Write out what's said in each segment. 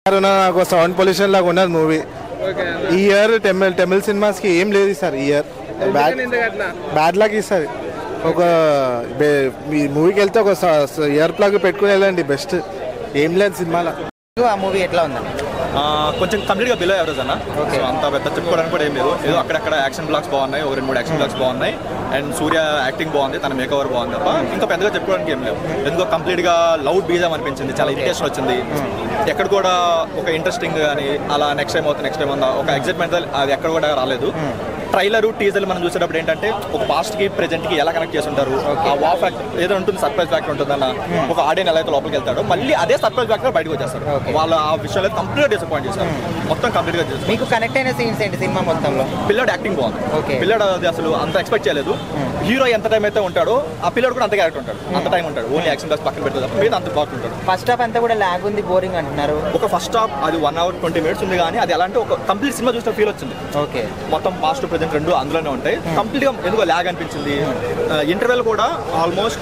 నాకు sound pollution లాగా ఉన్నది మూవీ ఈ ఇయర్ టెమిల్ టెమిల్ సినిమాస్ కి ఏం లేదు సార్ ఈ ఇయర్ బ్యాడ్ బ్యాడ్ లాగ్ ఇస్తుంది ఒక బే- మీ మూవీకి వెళ్తే ఒక ఇయర్ ప్లగ్ పెట్టుకుని వెళ్ళండి బెస్ట్ ఏం లేదు సినిమాలో ఆ మూవీ ఎట్లా ఉందండి ఆ, కొంచెం కంప్లీట్ గా బిలో ఎవరేజ్ అన్న Okay. సో అంత పెద్ద చెప్పుకోవడానికి కూడా ఏం లేదు ఏదో అక్కడక్కడ యాక్షన్ బ్లాక్స్ బాగున్నాయి ఒక రెండు మూడు యాక్షన్ బ్లాక్స్ బాగున్నాయి అండ్ సూర్య యాక్టింగ్ బాగుంది తన మేక్ ఓవర్ బాగుంది తప్ప ఇంకా పెద్దగా చెప్పుకోవడానికి ఏం లేవు ఎందుకో కంప్లీట్ గా లౌడ్ బీజం అనిపించింది చాలా ఇరిటేషన్ వచ్చింది ఎక్కడ కూడా ఒక ఇంట్రెస్టింగ్ అని అలా నెక్స్ట్ టైం అవుతుంది నెక్స్ట్ టైం ఉందా ఒక ఎగ్జైట్మెంట్ అది ఎక్కడ కూడా రాలేదు ట్రైలర్ టీజర్ మనం చూసేటప్పుడు ఏంటంటే ఒక పాస్ట్ కి ప్రెజెంట్ కి ఎలా కనెక్ట్ చేసి ఉంటారు ఆ వా ఫ్యాక్టర్ ఏదో ఉంటుంది సర్ప్రైజ్ ఫ్యాక్టర్ ఉంటుంది అన్న ఒక ఆడియన్ ఎలా అయితే లోపలికి వెళ్తాడో మళ్ళీ అదే సర్ప్రైజ్ ఫ్యాక్టర్ బయటకు వచ్చేస్తారు వాళ్ళ ఆ విషయంలో కంప్లీట్ డిసప్పాయింట్ చేస్తారు మొత్తం కంప్లీట్ గా చేస్తారు మీకు కనెక్ట్ అయిన సీన్స్ ఏంటి సినిమా మొత్తంలో పిల్లడు యాక్టింగ్ బాగుంది Okay. పిల్లడు అది అసలు అంత ఎక్స్పెక్ట్ చేయలేదు హీరో ఎంత టైం అయితే ఉంటాడో ఆ పిల్లడు కూడా అంత క్యారెక్టర్ ఉంటాడు అంత టైం ఉంటాడు ఓన్లీ యాక్షన్ క్లాస్ పక్కన పెడతాడు తప్ప మీద అంత బాగుంటాడు ఫస్ట్ హాఫ్ అంతా కూడా లాగ్ ఉంది బోరింగ్ అంటున్నారు ఒక ఫస్ట్ హాఫ్ అది వన్ అవర్ ట్వంటీ మినిట్స్ ఉంది కానీ అది ఎలా అంటే ఒక కంప్లీట్ సినిమా చూసిన ఫీల్ వచ్చింది ఓకే మొత్తం పాస్ట్ ప్రజెంట్ రెండు అందులోనే ఉంటాయి కంప్లీట్ గా ఎందుకో లాగ్ అనిపించింది ఇంటర్వెల్ కూడా ఆల్మోస్ట్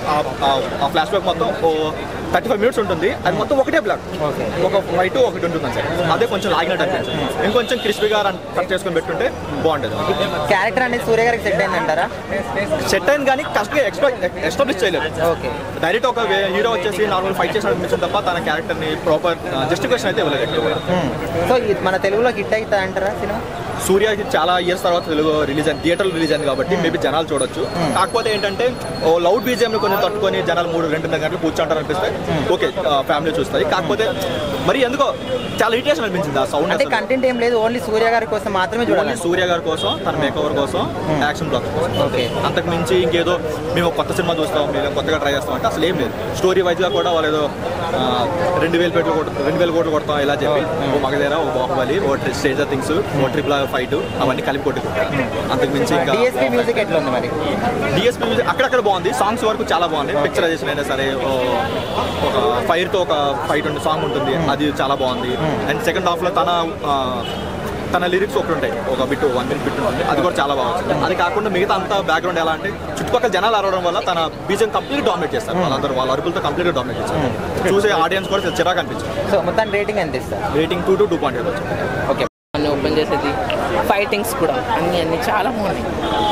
ఆ ఫ్లాష్ బ్యాక్ మొత్తం థర్టీ ఫైవ్ మినిట్స్ ఉంటుంది అది మొత్తం ఒకటే బ్లాక్ Okay. ఒక ఫైవ్ టు ఒకటి ఉంటుంది సార్ అదే కొంచెం లాగినట్టు అనిపించింది ఇంకొంచెం క్రిస్పీగా కట్ చేసుకొని పెట్టుంటే బాగుండేది క్యారెక్టర్ అనేది సూర్య గారికి సెట్ అయిందంటారా సెట్ అయింది కానీ కష్టంగా ఎక్స్పెక్ట్ ఎస్టాబ్లిష్ చేయలేదు ఓకే డైరెక్ట్ ఒక హీరో వచ్చేసి నార్మల్ ఫైట్ చేసిన అనిపించింది తప్ప తన క్యారెక్టర్ ని ప్రాపర్ జస్టిఫికేషన్ అయితే ఇవ్వలేదు ఎక్కువ. సో మన తెలుగులో హిట్ అవుతుంది అంటారా సినిమా సూర్యకి చాలా ఇయర్స్ తర్వాత తెలుగు రిలీజ్ అయింది థియేటర్ రిలీజ్ అయింది కాబట్టి మేబీ జనాలు చూడొచ్చు కాకపోతే ఏంటంటే ఓ లౌడ్ బీజిఎం కొంచెం తట్టుకొని జనాలు మూడు రెండున్నర గంటలు కూర్చుంటారు అనిపిస్తే ఓకే ఫ్యామిలీ చూస్తాయి కాకపోతే మరి ఎందుకో చాలా ఇరిటేషన్ అనిపించింది ఆ సౌండ్ అంటే కంటెంట్ ఏం లేదు ఓన్లీ సూర్య గారి కోసం మాత్రమే ఓన్లీ చూడాలి సూర్య గారి కోసం తన మేక్ ఓవర్ కోసం యాక్షన్ బ్లాక్ ఓకే అంతకు మించి ఇంకేదో మేము ఒక కొత్త సినిమా చూస్తాం మేము కొత్తగా ట్రై చేస్తాం అంటే అసలు ఏం లేదు స్టోరీ వైజ్గా కూడా వాళ్ళు ఏదో ఆ, రెండు వేలు పెట్లు కొడతాం రెండు వేల కోట్లు కొడతాం ఇలా చెప్పి ఓ మగధేర ఓ బాహుబలి ఓ స్టేజర్ థింగ్స్ ఓ ట్రిపుల్ ఫైట్ అవన్నీ కలిపి కొట్టుకుంటారు అంతకు మించి ఇంకా డిఎస్పీ మ్యూజిక్ ఎట్లా ఉంది మరి డిఎస్పీ మ్యూజిక్ అక్కడక్కడ బాగుంది సాంగ్స్ వరకు చాలా బాగుంది పిక్చరైజేషన్ అయినా సరే ఓ, ఒక ఫైర్ తో ఒక ఫైట్ ఉండే సాంగ్ ఉంటుంది అది చాలా బాగుంది అండ్ సెకండ్ హాఫ్ లో తన ఆ, తన లిరిక్స్ ఒకటి ఉంటాయి ఒక బిట్ వన్ మినిట్ బిట్ ఉంటుంది అది కూడా చాలా బాగా వచ్చింది అది కాకుండా మిగతా అంతా బ్యాక్గ్రౌండ్ ఎలా అంటే చుట్టుపక్కల జనాలు అరవడం వల్ల తన బీజం కంప్లీట్ డామినేట్ చేస్తారు వాళ్ళందరూ వాళ్ళ అరుపులతో కంప్లీట్ గా డామినేట్ చేస్తారు చూసే ఆడియన్స్ కూడా చిరాకు అనిపించింది సో మొత్తం రేటింగ్ ఎంత ఇస్తారు rating two to two point వచ్చింది ఓకే అన్ని ఓపెన్ చేసేది ఫైటింగ్స్ కూడా అన్ని అన్ని చాలా బాగున్నాయి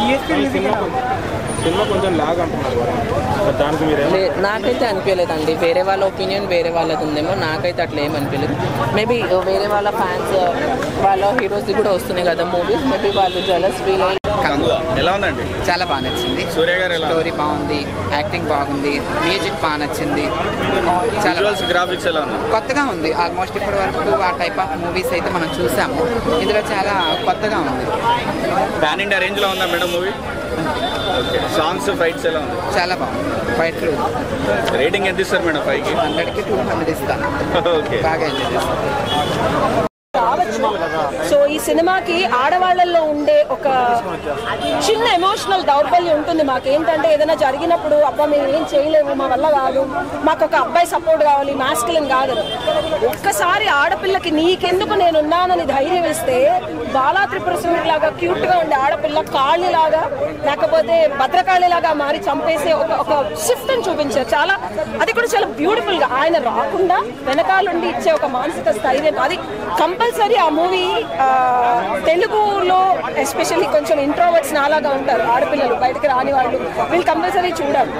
సినిమా కొంచెం లాగ్ అంటున్నారు కదా. మరి దానికి మీరు ఏమ- లే- నాకైతే అనిపించలేదండి వేరే వాళ్ళ ఒపీనియన్ వేరే వాళ్ళది ఉందేమో నాకైతే అట్లా ఏం అనిపించలేదు మేబీ వేరే వాళ్ళ ఫ్యాన్స్ వాళ్ళ హీరోస్ కూడా వస్తున్నాయి కదా మూవీస్ మేబీ వాళ్ళు జలస్ ఫీల్ అయ్యి ఎలా ఉందండి చాలా బాగా నచ్చింది సూర్య గారు ఎలా స్టోరీ బాగుంది యాక్టింగ్ బాగుంది మ్యూజిక్ బాగా నచ్చింది చాలా బాగుంది. గ్రాఫిక్స్ ఎలా ఉన్నాయి కొత్తగా ఉంది ఆల్మోస్ట్ ఇప్పటి వరకు ఆ టైప్ ఆఫ్ మూవీస్ అయితే మనం చూసాము ఇందులో చాలా కొత్తగా ఉంది ప్యాన్ ఇండియా రేంజ్ లో ఉందా మేడం మూవీ సాంగ్స్ ఫైట్స్ ఎలా ఉంది చాలా బాగుంది ఫైట్లు రేటింగ్ ఎంత ఇస్తారు మేడం ఫైవ్ కి హండ్రెడ్కి టూ హండ్రెడ్ ఇస్తాను ఓకే బాగా ఎంజాయ్ చేస్తాను రావచ్చు సో ఈ సినిమాకి ఆడవాళ్ళల్లో ఉండే ఒక చిన్న ఎమోషనల్ దౌర్బల్యం ఉంటుంది మాకు ఏంటంటే ఏదైనా జరిగినప్పుడు అబ్బా మేము ఏం చేయలేము మా వల్ల కాదు మాకు ఒక అబ్బాయి సపోర్ట్ కావాలి మాస్కులిన్ కాదు ఒక్కసారి ఆడపిల్లకి నీకెందుకు నేను ఉన్నానని ధైర్యం ఇస్తే బాలా త్రిపుర సుందరి లాగా క్యూట్ గా ఉండే ఆడపిల్ల కాళీ లాగా లేకపోతే భద్రకాళి లాగా మారి చంపేసే ఒక ఒక షిఫ్ట్ అని చూపించారు చాలా అది కూడా చాలా బ్యూటిఫుల్ గా ఆయన రాకుండా వెనకాలండి ఇచ్చే ఒక మానసిక స్థైర్యం అది కంపల్సరీ ఆ మూవీ తెలుగులో ఎస్పెషల్లీ కొంచెం ఇంట్రోవర్ట్స్ నాలాగా ఉంటారు ఆడపిల్లలు బయటకు రాని వాళ్ళు వీళ్ళు కంపల్సరీ చూడాలి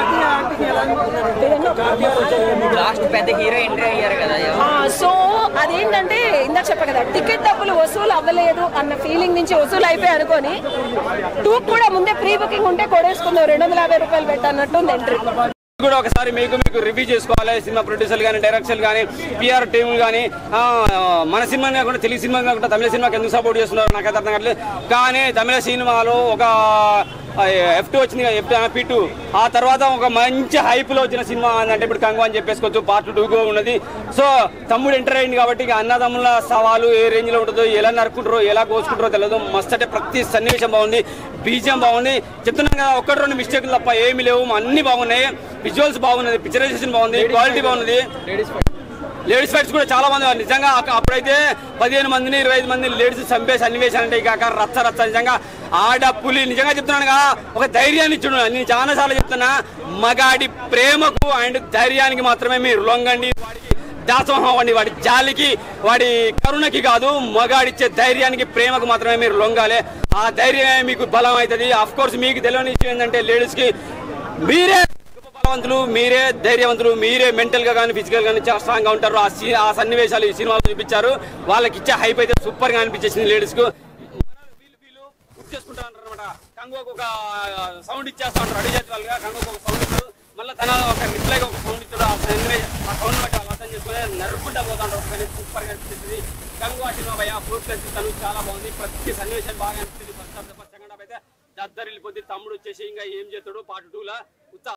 లాస్ట్ పెద్ద హీరో ఎంట్రీ అయ్యారు కదా సో అదేంటంటే ఇందాక చెప్పా కదా టికెట్ డబ్బులు వసూలు అవ్వలేదు అన్న ఫీలింగ్ నుంచి వసూలు అయిపోయి అనుకొని టూ కూడా ముందే ప్రీ బుకింగ్ ఉంటే కొడేసుకుందాం రెండు వందల యాభై రూపాయలు పెట్టన్నట్టు ఉంది ఎంట్రీ కూడా ఒకసారి మీకు మీకు రివ్యూ చేసుకోవాలి సినిమా ప్రొడ్యూసర్లు కానీ డైరెక్షన్ కానీ పిఆర్ టీమ్ కానీ మన సినిమా కాకుండా తెలుగు సినిమా కాకుండా తమిళ సినిమాకి ఎందుకు సపోర్ట్ చేస్తున్నారు నాకైతే అర్థం కావట్లేదు కానీ తమిళ సినిమాలో ఒక ఎఫ్ టూ వచ్చింది ఎఫ్ పీ టూ ఆ తర్వాత ఒక మంచి హైప్లో వచ్చిన సినిమా అంటే ఇప్పుడు కంగు అని చెప్పేసుకోవచ్చు పార్ట్ టూగా ఉన్నది సో తమ్ముడు ఎంటర్ అయింది కాబట్టి ఇక అన్నదమ్ముల సవాలు ఏ రేంజ్లో ఉంటుందో ఎలా నరుకుంటారో ఎలా కోసుకుంటారో తెలియదు మస్తు అంటే ప్రతి సన్నివేశం బాగుంది బీజియం బాగుంది చెప్తున్నాం కదా ఒక్కటి రెండు మిస్టేక్లు తప్ప ఏమీ లేవు అన్ని బాగున్నాయి విజువల్స్ బాగున్నది పిక్చరైజేషన్ బాగుంది క్వాలిటీ బాగున్నది లేడీస్ ఫైట్స్ కూడా చాలా మంది నిజంగా అక్క- అప్పుడైతే పదిహేను మందిని ఇరవై ఐదు మంది లేడీస్ చంపే సన్నివేశాలు అంటే ఇక రచ్చ రచ్చ నిజంగా ఆడ పులి నిజంగా చెప్తున్నాను కదా ఒక ధైర్యాన్ని ఇచ్చుడు నేను చాలా సార్లు చెప్తున్నా మగాడి ప్రేమకు అండ్ ధైర్యానికి మాత్రమే మీరు లొంగండి వాడికి దాసోహం వాడి వాడి జాలికి వాడి కరుణకి కాదు మగాడిచ్చే ధైర్యానికి ప్రేమకు మాత్రమే మీరు లొంగాలి ఆ ధైర్యమే మీకు బలం అవుతుంది అఫ్ కోర్స్ మీకు తెలియని విషయం ఏంటంటే లేడీస్ కి మీరే గొప్ప బలవంతులు మీరే ధైర్యవంతులు మీరే మెంటల్ గా కానీ ఫిజికల్ గానీ చాలా స్ట్రాంగ్ గా ఉంటారు ఆ సీ- ఆ సన్నివేశాలు ఈ సినిమాలో చూపించారు వాళ్ళకి ఇచ్చే హైప్ అయితే సూపర్ గా అనిపించేసింది లేడీస్ కు వీళ్ళు వీళ్ళు గుర్తు చేసుకుంటా ఉంటారు అనమాట కంగువకు ఒక సౌండ్ ఇచ్చేస్తా ఉంటారు అడిగి వాళ్ళుగా కంగువకు ఒక సౌండ్ ఇస్తారు మళ్ళీ తన ఒక రిప్లై ఒక సౌండ్ ఇస్తాడు ఆ సన్నివే- ఆ సౌండ్ బట్టి వాళ్ళు అర్థం చేసుకుని నరుక్కుంటా పోతా ఉంటారు కానీ సూపర్ గా అనిపిస్తుంది కంగువా సినిమా భయ ఫోర్త్ తను చాలా బాగుంది ప్రతి సన్నివేశం బాగా అనిపిస్తుంది ఫస్ట్ హాఫ్ సెకండ్ హాఫ్ అయితే దద్దరిల్లిపోద్ది తమ్ముడు వచ్చేసి ఇంకా ఏం చేస్తాడు పార్ట్ టూ లా ఉత్త